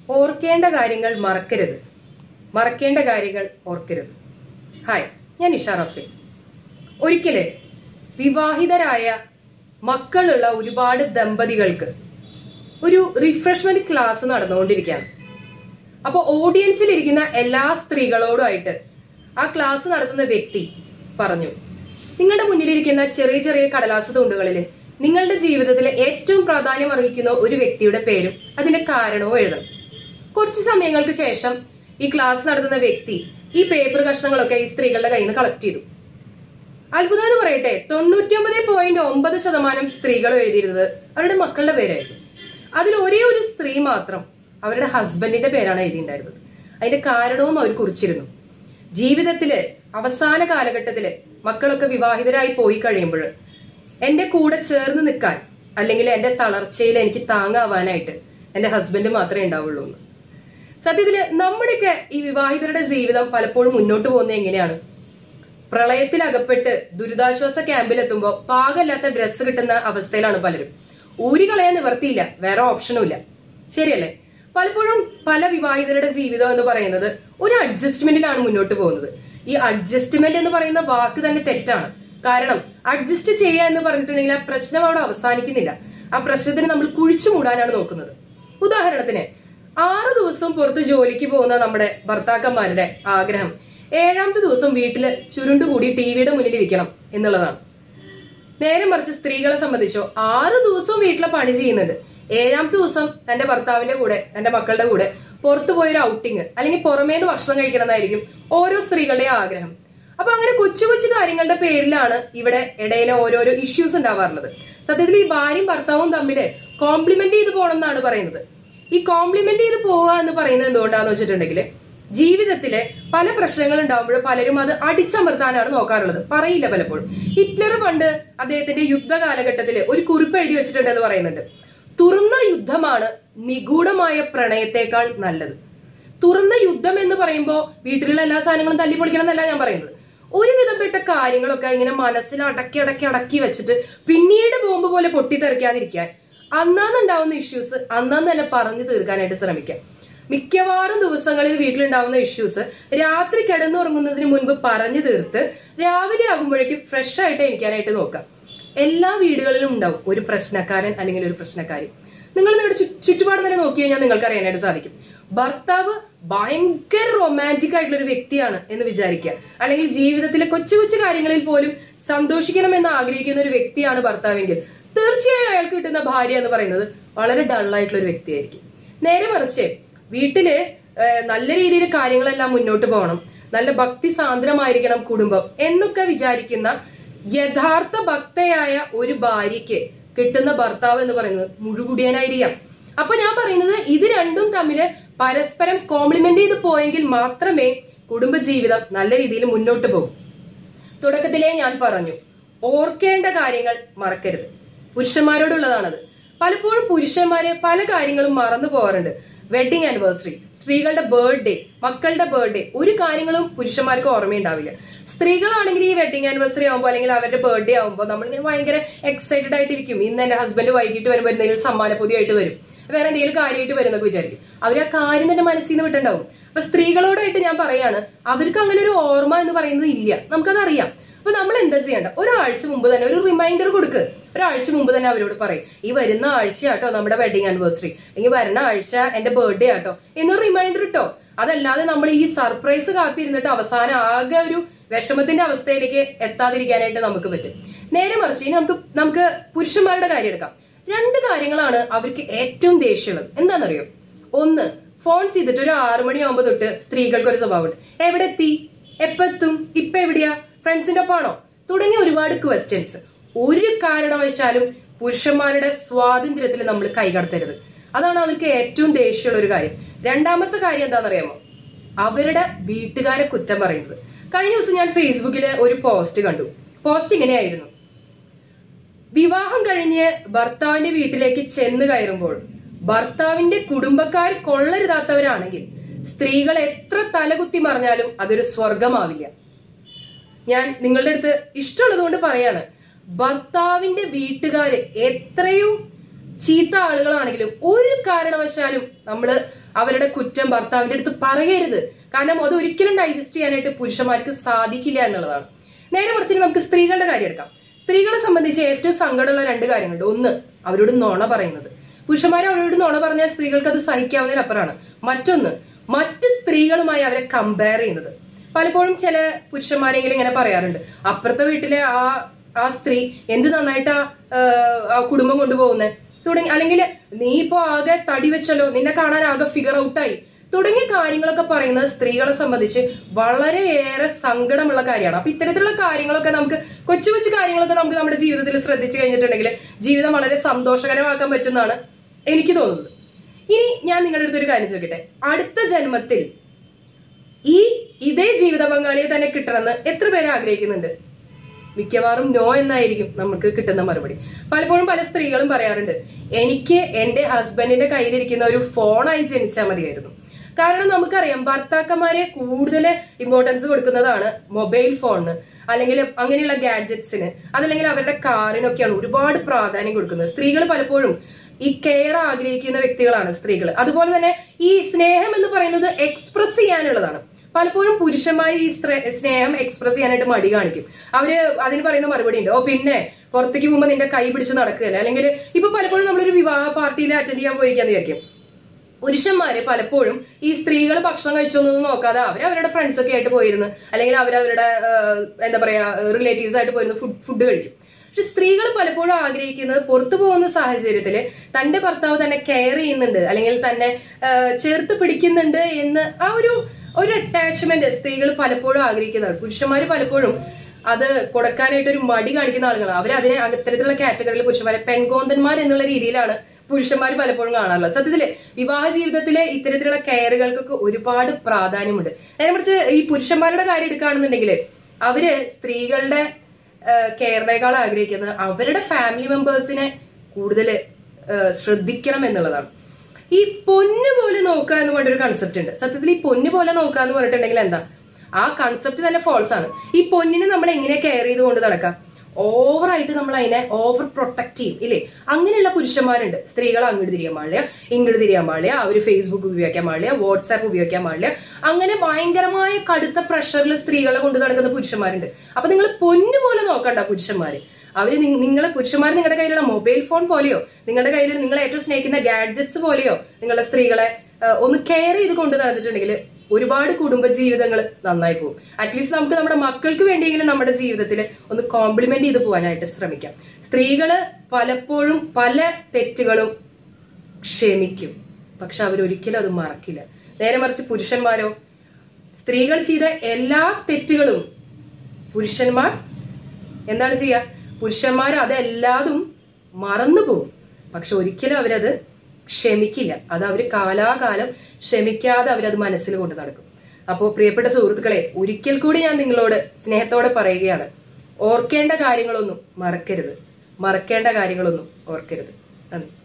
ഓർക്കേണ്ട കാര്യങ്ങൾ മറക്കരുത് മറക്കേണ്ട കാര്യങ്ങൾ ഓർക്കരുത് ഹായ് ഞാൻ ഇഷ റഫീൽ ഒരിക്കല് വിവാഹിതരായ മക്കളുള്ള ഒരുപാട് ദമ്പതികൾക്ക് ഒരു റിഫ്രഷ്മെന്റ് ക്ലാസ് നടന്നുകൊണ്ടിരിക്കുകയാണ് അപ്പോൾ ഓഡിയൻസിൽ ഇരിക്കുന്ന എല്ലാ സ്ത്രീകളോടുമായിട്ട് ആ ക്ലാസ് നടത്തുന്ന വ്യക്തി പറഞ്ഞു നിങ്ങളുടെ മുന്നിലിരിക്കുന്ന ചെറിയ ചെറിയ കടലാസ് തുണ്ടുകളിൽ നിങ്ങളുടെ ജീവിതത്തിൽ ഏറ്റവും പ്രാധാന്യം അർഹിക്കുന്ന ഒരു വ്യക്തിയുടെ പേരും അതിന്റെ കാരണവും എഴുതണം കുറച്ച് സമയങ്ങൾക്ക് ശേഷം ഈ ക്ലാസ് നടത്തുന്ന വ്യക്തി ഈ പേപ്പർ കഷ്ണങ്ങളൊക്കെ ഈ സ്ത്രീകളുടെ കയ്യിൽ നിന്ന് കളക്ട് ചെയ്തു അത്ഭുതം എന്ന് പറയട്ടെ തൊണ്ണൂറ്റിയൊമ്പത് പോയിന്റ് ഒമ്പത് ശതമാനം സ്ത്രീകൾ എഴുതിയിരുന്നത് അവരുടെ മക്കളുടെ പേരായിരുന്നു അതിൽ ഒരേ ഒരു സ്ത്രീ മാത്രം അവരുടെ ഹസ്ബൻഡിന്റെ പേരാണ് എഴുതിയിട്ടുണ്ടായിരുന്നത് അതിന്റെ കാരണവും അവർ കുറിച്ചിരുന്നു ജീവിതത്തില് അവസാന കാലഘട്ടത്തില് മക്കളൊക്കെ വിവാഹിതരായി പോയി കഴിയുമ്പോൾ എന്റെ കൂടെ ചേർന്ന് നിൽക്കാൻ അല്ലെങ്കിൽ എന്റെ തളർച്ചയിൽ എനിക്ക് താങ്ങാവാനായിട്ട് എന്റെ ഹസ്ബൻഡ് മാത്രമേ ഉണ്ടാവുള്ളൂ എന്ന് സത്യത്തില് നമ്മുടെയൊക്കെ ഈ വിവാഹിതരുടെ ജീവിതം പലപ്പോഴും മുന്നോട്ട് പോകുന്നത് എങ്ങനെയാണ് പ്രളയത്തിൽ അകപ്പെട്ട് ദുരിതാശ്വാസ ക്യാമ്പിൽ എത്തുമ്പോൾ പാകമില്ലാത്ത ഡ്രസ്സ് കിട്ടുന്ന അവസ്ഥയിലാണ് പലരും ഊരി കളയാൻ നിവർത്തിയില്ല വേറെ ഓപ്ഷനും ഇല്ല ശരിയല്ലേ പലപ്പോഴും പല വിവാഹിതരുടെ ജീവിതം എന്ന് പറയുന്നത് ഒരു അഡ്ജസ്റ്റ്മെന്റിലാണ് മുന്നോട്ട് പോകുന്നത് ഈ അഡ്ജസ്റ്റ്മെന്റ് എന്ന് പറയുന്ന വാക്ക് തന്നെ തെറ്റാണ് കാരണം അഡ്ജസ്റ്റ് ചെയ്യുക എന്ന് പറഞ്ഞിട്ടുണ്ടെങ്കിൽ ആ പ്രശ്നം അവിടെ അവസാനിക്കുന്നില്ല ആ പ്രശ്നത്തിന് നമ്മൾ കുഴിച്ചു മൂടാനാണ് നോക്കുന്നത് ഉദാഹരണത്തിന് ആറ് ദിവസം പുറത്ത് ജോലിക്ക് പോകുന്ന നമ്മുടെ ഭർത്താക്കന്മാരുടെ ആഗ്രഹം ഏഴാമത്തെ ദിവസം വീട്ടില് ചുരുണ്ടുകൂടി ടി വിയുടെ മുന്നിൽ ഇരിക്കണം എന്നുള്ളതാണ് നേരെ മറിച്ച് സ്ത്രീകളെ സംബന്ധിച്ചോ ആറ് ദിവസവും വീട്ടിലെ പണി ചെയ്യുന്നുണ്ട് ഏഴാമത്തെ ദിവസം തന്റെ ഭർത്താവിന്റെ കൂടെ തന്റെ മക്കളുടെ കൂടെ പുറത്തു പോയൊരു ഔട്ടിങ് അല്ലെങ്കിൽ പുറമേന്ന് ഭക്ഷണം കഴിക്കണം എന്നായിരിക്കും ഓരോ സ്ത്രീകളുടെയും ആഗ്രഹം അപ്പൊ അങ്ങനെ കൊച്ചു കൊച്ചു കാര്യങ്ങളുടെ പേരിലാണ് ഇവിടെ ഇടയിലെ ഓരോരോ ഇഷ്യൂസ് ഉണ്ടാവാറുള്ളത് സത്യത്തിൽ ഈ ഭാര്യയും ഭർത്താവും തമ്മില് കോംപ്ലിമെന്റ് ചെയ്ത് പോകണം എന്നാണ് പറയുന്നത് ഈ കോംപ്ലിമെന്റ് ചെയ്ത് പോവുക എന്ന് പറയുന്നത് എന്തുകൊണ്ടാന്ന് വെച്ചിട്ടുണ്ടെങ്കിൽ ജീവിതത്തിലെ പല പ്രശ്നങ്ങൾ ഉണ്ടാകുമ്പോൾ പലരും അത് അടിച്ചമർത്താനാണ് നോക്കാറുള്ളത് പറയില്ല പലപ്പോഴും ഹിറ്റ്ലർ പണ്ട് അദ്ദേഹത്തിന്റെ യുദ്ധ കാലഘട്ടത്തിൽ ഒരു കുറിപ്പ് എഴുതി വെച്ചിട്ടുണ്ട് എന്ന് പറയുന്നുണ്ട് തുറന്ന യുദ്ധമാണ് നിഗൂഢമായ പ്രണയത്തെക്കാൾ നല്ലത് തുറന്ന യുദ്ധം എന്ന് പറയുമ്പോൾ വീട്ടിലുള്ള എല്ലാ സാധനങ്ങളും തല്ലി പൊളിക്കണം എന്നല്ല ഞാൻ പറയുന്നത് ഒരു വിധപ്പെട്ട കാര്യങ്ങളൊക്കെ ഇങ്ങനെ മനസ്സിൽ അടക്കി അടക്കി അടക്കി വെച്ചിട്ട് പിന്നീട് ബോംബ് പോലെ പൊട്ടിത്തെറിക്കാതിരിക്കാൻ അന്നാന്നുണ്ടാവുന്ന ഇഷ്യൂസ് അന്നാന്ന് തന്നെ പറഞ്ഞു തീർക്കാനായിട്ട് ശ്രമിക്കാം മിക്കവാറും ദിവസങ്ങളിൽ വീട്ടിലുണ്ടാവുന്ന ഇഷ്യൂസ് രാത്രി കിടന്നുറങ്ങുന്നതിന് മുൻപ് പറഞ്ഞു തീർത്ത് രാവിലെ ആകുമ്പോഴേക്കും ഫ്രഷ് ആയിട്ട് ഇരിക്കാനായിട്ട് നോക്കാം എല്ലാ വീടുകളിലും ഉണ്ടാവും ഒരു പ്രശ്നക്കാരൻ അല്ലെങ്കിൽ ഒരു പ്രശ്നക്കാരി നിങ്ങൾ നിങ്ങളുടെ ചു- ചുറ്റുപാട് തന്നെ നോക്കി കഴിഞ്ഞാൽ നിങ്ങൾക്ക് അറിയാനായിട്ട് സാധിക്കും ഭർത്താവ് ഭയങ്കര റൊമാൻറ്റിക് ആയിട്ടുള്ള ഒരു വ്യക്തിയാണ് എന്ന് വിചാരിക്കുക അല്ലെങ്കിൽ ജീവിതത്തിലെ കൊച്ചു കൊച്ചു കാര്യങ്ങളിൽ പോലും സന്തോഷിക്കണം എന്ന് ആഗ്രഹിക്കുന്ന ഒരു വ്യക്തിയാണ് ഭർത്താവെങ്കിൽ തീർച്ചയായും അയാൾക്ക് കിട്ടുന്ന ഭാര്യ എന്ന് പറയുന്നത് വളരെ ഡള്ളായിട്ടുള്ള ഒരു വ്യക്തിയായിരിക്കും നേരെ മറിച്ച് വീട്ടില് ഏഹ്, നല്ല രീതിയിൽ കാര്യങ്ങളെല്ലാം മുന്നോട്ട് പോകണം നല്ല ഭക്തി സാന്ദ്രമായിരിക്കണം കുടുംബം എന്നൊക്കെ വിചാരിക്കുന്ന യഥാർത്ഥ ഭക്തയായ ഒരു ഭാര്യയ്ക്ക് കിട്ടുന്ന ഭർത്താവ് എന്ന് പറയുന്നത് മുഴുകുടിയനായിരിക്കാം അപ്പൊ ഞാൻ പറയുന്നത് ഇത് രണ്ടും തമ്മില് പരസ്പരം കോംപ്ലിമെന്റ് ചെയ്ത് പോയെങ്കിൽ മാത്രമേ കുടുംബജീവിതം നല്ല രീതിയിൽ മുന്നോട്ട് പോകും തുടക്കത്തിലേ ഞാൻ പറഞ്ഞു ഓർക്കേണ്ട കാര്യങ്ങൾ മറക്കരുത് പുരുഷന്മാരോടുള്ളതാണത് പലപ്പോഴും പുരുഷന്മാര് പല കാര്യങ്ങളും മറന്നു പോകാറുണ്ട് വെഡിങ് ആനിവേഴ്സറി സ്ത്രീകളുടെ ബർത്ത്ഡേ മക്കളുടെ ബർത്ത്ഡേ ഒരു കാര്യങ്ങളും പുരുഷന്മാർക്ക് ഓർമ്മയുണ്ടാവില്ല സ്ത്രീകളാണെങ്കിൽ ഈ വെഡിങ് ആനിവേഴ്സറി ആകുമ്പോൾ അല്ലെങ്കിൽ അവരുടെ ബർത്ത്ഡേ ആകുമ്പോൾ നമ്മളിങ്ങനെ ഭയങ്കര എക്സൈറ്റഡ് ആയിട്ടിരിക്കും ഇന്ന് എന്റെ ഹസ്ബൻഡ് വൈകിട്ട് വരുമ്പോൾ എന്തെങ്കിലും സമ്മാന പൊതിയായിട്ട് വരും വേറെ എന്തെങ്കിലും കാര്യമായിട്ട് വരും എന്നൊക്കെ വിചാരിക്കും അവർ ആ കാര്യം തന്നെ മനസ്സിൽ നിന്ന് വിട്ടുണ്ടാവും അപ്പൊ സ്ത്രീകളോടായിട്ട് ഞാൻ പറയാണ് അവർക്ക് അങ്ങനെ ഒരു ഓർമ്മ എന്ന് പറയുന്നത് ഇല്ല നമുക്കത് അറിയാം അപ്പൊ നമ്മൾ എന്താ ചെയ്യേണ്ട ഒരാഴ്ച മുമ്പ് തന്നെ ഒരു റിമൈൻഡർ കൊടുക്ക് ഒരാഴ്ച മുമ്പ് തന്നെ അവരോട് പറയും ഈ വരുന്ന ആഴ്ച ആട്ടോ നമ്മുടെ വെഡിങ് ആനിവേഴ്സറി അല്ലെങ്കിൽ വരുന്ന ആഴ്ച എന്റെ ബർത്ത്ഡേ ആട്ടോ എന്നൊരു റിമൈൻഡർ ഇട്ടോ അതല്ലാതെ നമ്മൾ ഈ സർപ്രൈസ് കാത്തിരുന്നിട്ട് അവസാനം ആകെ ഒരു വിഷമത്തിന്റെ അവസ്ഥയിലേക്ക് എത്താതിരിക്കാനായിട്ട് നമുക്ക് പറ്റും നേരെ മറിച്ച് ഇനി നമുക്ക് നമുക്ക് പുരുഷന്മാരുടെ കാര്യം എടുക്കാം രണ്ട് കാര്യങ്ങളാണ് അവർക്ക് ഏറ്റവും ദേഷ്യമുള്ളത് എന്താണെന്നറിയോ ഒന്ന് ഫോൺ ചെയ്തിട്ട് ഒരു ആറു മണിയാകുമ്പോൾ തൊട്ട് സ്ത്രീകൾക്ക് ഒരു സ്വഭാവമുണ്ട് എവിടെ എത്തി എപ്പോ എത്തും ഇപ്പൊ എവിടെയാ ഫ്രണ്ട്സിന്റെ ഒപ്പാണോ തുടങ്ങിയ ഒരുപാട് ക്വസ്റ്റ്യൻസ് ഒരു കാരണവശാലും പുരുഷന്മാരുടെ സ്വാതന്ത്ര്യത്തിൽ നമ്മൾ കൈകടത്തരുത് അതാണ് അവർക്ക് ഏറ്റവും ദേഷ്യമുള്ള ഒരു കാര്യം രണ്ടാമത്തെ കാര്യം എന്താണെന്നറിയാമോ അവരുടെ വീട്ടുകാരെ കുറ്റം പറയുന്നത് കഴിഞ്ഞ ദിവസം ഞാൻ ഫേസ്ബുക്കിൽ ഒരു പോസ്റ്റ് കണ്ടു പോസ്റ്റ് ഇങ്ങനെയായിരുന്നു വിവാഹം കഴിഞ്ഞ് ഭർത്താവിന്റെ വീട്ടിലേക്ക് ചെന്ന് കയറുമ്പോൾ ഭർത്താവിന്റെ കുടുംബക്കാർ കൊള്ളരുതാത്തവരാണെങ്കിൽ സ്ത്രീകൾ എത്ര തലകുത്തി മറിഞ്ഞാലും അതൊരു സ്വർഗമാവില്ല ഞാൻ നിങ്ങളുടെ അടുത്ത് ഇഷ്ടമുള്ളത് കൊണ്ട് പറയാണ് ഭർത്താവിന്റെ വീട്ടുകാര് എത്രയും ചീത്ത ആളുകളാണെങ്കിലും ഒരു കാരണവശാലും നമ്മൾ അവരുടെ കുറ്റം ഭർത്താവിന്റെ അടുത്ത് പറയരുത് കാരണം അത് ഒരിക്കലും ഡൈജസ്റ്റ് ചെയ്യാനായിട്ട് പുരുഷന്മാർക്ക് സാധിക്കില്ല എന്നുള്ളതാണ് നേരെ മറിച്ച് ഇനി നമുക്ക് സ്ത്രീകളുടെ കാര്യം എടുക്കാം സ്ത്രീകളെ സംബന്ധിച്ച് ഏറ്റവും സങ്കടമുള്ള രണ്ട് കാര്യങ്ങളുണ്ട് ഒന്ന് അവരോട് നുണ പറയുന്നത് പുരുഷന്മാർ അവരോട് നുണ പറഞ്ഞാൽ സ്ത്രീകൾക്ക് അത് സഹിക്കാവുന്നതിനപ്പുറമാണ് മറ്റൊന്ന് മറ്റ് സ്ത്രീകളുമായി അവരെ കമ്പയർ ചെയ്യുന്നത് പലപ്പോഴും ചില പുരുഷന്മാരെങ്കിലും ഇങ്ങനെ പറയാറുണ്ട് അപ്പുറത്തെ വീട്ടിലെ ആ ആ സ്ത്രീ എന്ത് നന്നായിട്ടാ ആ കുടുംബം കൊണ്ടുപോകുന്നത് തുടങ്ങി അല്ലെങ്കിൽ നീ ഇപ്പോ ആകെ തടി വെച്ചല്ലോ നിന്നെ കാണാൻ ആകെ ഫിഗർ ഔട്ടായി തുടങ്ങിയ കാര്യങ്ങളൊക്കെ പറയുന്നത് സ്ത്രീകളെ സംബന്ധിച്ച് വളരെയേറെ സങ്കടമുള്ള കാര്യമാണ് അപ്പൊ ഇത്തരത്തിലുള്ള കാര്യങ്ങളൊക്കെ നമുക്ക് കൊച്ചു കൊച്ചു കാര്യങ്ങളൊക്കെ നമുക്ക് നമ്മുടെ ജീവിതത്തിൽ ശ്രദ്ധിച്ചു കഴിഞ്ഞിട്ടുണ്ടെങ്കിൽ ജീവിതം വളരെ സന്തോഷകരമാക്കാൻ പറ്റുന്നതാണ് എനിക്ക് തോന്നുന്നത് ഇനി ഞാൻ നിങ്ങളുടെ അടുത്തൊരു കാര്യം ചോദിക്കട്ടെ അടുത്ത ജന്മത്തിൽ ഈ ഇതേ ജീവിത പങ്കാളിയെ തന്നെ കിട്ടണമെന്ന് എത്ര പേര് ആഗ്രഹിക്കുന്നുണ്ട് മിക്കവാറും നോ എന്നായിരിക്കും നമുക്ക് കിട്ടുന്ന മറുപടി പലപ്പോഴും പല സ്ത്രീകളും പറയാറുണ്ട് എനിക്ക് എന്റെ ഹസ്ബൻഡിന്റെ കയ്യിലിരിക്കുന്ന ഒരു ഫോണായി ജനിച്ചാൽ മതിയായിരുന്നു കാരണം നമുക്കറിയാം ഭർത്താക്കന്മാരെ കൂടുതൽ ഇമ്പോർട്ടൻസ് കൊടുക്കുന്നതാണ് മൊബൈൽ ഫോണിന് അല്ലെങ്കിൽ അങ്ങനെയുള്ള ഗാഡ്ജറ്റ്സിന് അതല്ലെങ്കിൽ അവരുടെ കാറിനൊക്കെയാണ് ഒരുപാട് പ്രാധാന്യം കൊടുക്കുന്നത് സ്ത്രീകൾ പലപ്പോഴും ഈ കെയർ ആഗ്രഹിക്കുന്ന വ്യക്തികളാണ് സ്ത്രീകൾ അതുപോലെ തന്നെ ഈ സ്നേഹം എന്ന് പറയുന്നത് എക്സ്പ്രസ് ചെയ്യാനുള്ളതാണ് പലപ്പോഴും പുരുഷന്മാർ ഈ സ്ത്ര- സ്നേഹം എക്സ്പ്രസ് ചെയ്യാനായിട്ട് മടി കാണിക്കും അവര് അതിന് പറയുന്ന മറുപടി ഉണ്ട് ഓ പിന്നെ പുറത്തേക്ക് പോകുമ്പോൾ നിന്റെ കൈ പിടിച്ച് നടക്കുകയല്ല അല്ലെങ്കിൽ ഇപ്പൊ പലപ്പോഴും നമ്മളൊരു വിവാഹ പാർട്ടിയിൽ അറ്റൻഡ് ചെയ്യാൻ പോയിരിക്കാന്ന് വിചാരിക്കും പുരുഷന്മാര് പലപ്പോഴും ഈ സ്ത്രീകൾ ഭക്ഷണം കഴിച്ചൊന്നും നോക്കാതെ അവർ അവരുടെ ഫ്രണ്ട്സ് ഒക്കെ ആയിട്ട് പോയിരുന്നു അല്ലെങ്കിൽ അവരവരുടെ ആഹ്, എന്താ പറയാ റിലേറ്റീവ്സ് ആയിട്ട് പോയിരുന്നു ഫുഡ് ഫുഡ് കഴിക്കും പക്ഷെ സ്ത്രീകൾ പലപ്പോഴും ആഗ്രഹിക്കുന്നത് പുറത്തു പോകുന്ന സാഹചര്യത്തിൽ തന്റെ ഭർത്താവ് തന്നെ കെയർ ചെയ്യുന്നുണ്ട് അല്ലെങ്കിൽ തന്നെ ആഹ്, ചേർത്ത് പിടിക്കുന്നുണ്ട് എന്ന് ആ ഒരു ഒരു അറ്റാച്ച്മെന്റ് സ്ത്രീകൾ പലപ്പോഴും ആഗ്രഹിക്കുന്നതാണ് പുരുഷന്മാർ പലപ്പോഴും അത് കൊടുക്കാനായിട്ട് ഒരു മടി കാണിക്കുന്ന ആളുകളാണ് അവർ അതിനെ അത്തരത്തിലുള്ള കാറ്റഗറിയിൽ പുരുഷന്മാരെ പെൺകോന്തന്മാർ എന്നുള്ള രീതിയിലാണ് പുരുഷന്മാർ പലപ്പോഴും കാണാറുള്ളത് സത്യത്തില് വിവാഹ ജീവിതത്തിലെ ഇത്തരത്തിലുള്ള കെയറുകൾക്കൊക്കെ ഒരുപാട് പ്രാധാന്യമുണ്ട് നേരെ മറിച്ച് ഈ പുരുഷന്മാരുടെ കാര്യം എടുക്കുകയാണെന്നുണ്ടെങ്കിൽ അവര് സ്ത്രീകളുടെ കെയറിനേക്കാൾ ആഗ്രഹിക്കുന്നത് അവരുടെ ഫാമിലി മെമ്പേഴ്സിനെ കൂടുതൽ ശ്രദ്ധിക്കണം എന്നുള്ളതാണ് ഈ പൊന്ന് പോലെ നോക്കുക എന്ന് പറഞ്ഞൊരു കൺസെപ്റ്റ് ഉണ്ട് സത്യത്തിൽ ഈ പൊന്ന് പോലെ നോക്കുക എന്ന് പറഞ്ഞിട്ടുണ്ടെങ്കിൽ എന്താ ആ കൺസെപ്റ്റ് തന്നെ ഫോൾസ് ആണ് ഈ പൊന്നിനെ നമ്മൾ എങ്ങനെ കെയർ ചെയ്ത് കൊണ്ട് നടക്കാം ഓവറായിട്ട് നമ്മൾ അതിനെ ഓവർ പ്രൊട്ടക്ട് ചെയ്യും ഇല്ലേ അങ്ങനെയുള്ള പുരുഷന്മാരുണ്ട് സ്ത്രീകൾ അങ്ങോട്ട് തിരിയാൻ പാടില്ല ഇങ്ങോട്ട് തിരിയാൻ പാടില്ല അവർ ഫേസ്ബുക്ക് ഉപയോഗിക്കാൻ പാടില്ല വാട്സാപ്പ് ഉപയോഗിക്കാൻ പാടില്ല അങ്ങനെ ഭയങ്കരമായ കടുത്ത പ്രഷറിൽ സ്ത്രീകളെ കൊണ്ട് നടക്കുന്ന പുരുഷന്മാരുണ്ട് അപ്പൊ നിങ്ങൾ പൊന്നു പോലെ നോക്കണ്ട പുരുഷന്മാര് അവര് നിങ്ങളെ പുരുഷന്മാർ നിങ്ങളുടെ കയ്യിലുള്ള മൊബൈൽ ഫോൺ പോലെയോ നിങ്ങളുടെ കയ്യിൽ നിങ്ങൾ ഏറ്റവും സ്നേഹിക്കുന്ന ഗാഡ്ജറ്റ്സ് പോലെയോ നിങ്ങളുടെ സ്ത്രീകളെ ആ, ഒന്ന് കെയർ ചെയ്ത് കൊണ്ട് നടന്നിട്ടുണ്ടെങ്കിൽ ഒരുപാട് കുടുംബ ജീവിതങ്ങൾ നന്നായി പോകും അറ്റ്ലീസ്റ്റ് നമുക്ക് നമ്മുടെ മക്കൾക്ക് വേണ്ടിയെങ്കിലും നമ്മുടെ ജീവിതത്തിൽ ഒന്ന് കോംപ്ലിമെന്റ് ചെയ്ത് പോകാനായിട്ട് ശ്രമിക്കാം സ്ത്രീകള് പലപ്പോഴും പല തെറ്റുകളും ക്ഷമിക്കും പക്ഷെ അവരൊരിക്കലും അത് മറക്കില്ല നേരെ മറിച്ച് പുരുഷന്മാരോ സ്ത്രീകൾ ചെയ്ത എല്ലാ തെറ്റുകളും പുരുഷന്മാർ എന്താണ് ചെയ്യുക പുരുഷന്മാർ അതെല്ലാതും മറന്നു പോകും പക്ഷെ ഒരിക്കലും അവരത് ക്ഷമിക്കില്ല അത് അവർ കാലാകാലം ക്ഷമിക്കാതെ അവരത് മനസ്സിൽ കൊണ്ട് നടക്കും അപ്പോൾ പ്രിയപ്പെട്ട സുഹൃത്തുക്കളെ ഒരിക്കൽ കൂടി ഞാൻ നിങ്ങളോട് സ്നേഹത്തോടെ പറയുകയാണ് ഓർക്കേണ്ട കാര്യങ്ങളൊന്നും മറക്കരുത് മറക്കേണ്ട കാര്യങ്ങളൊന്നും ഓർക്കരുത് നന്ദി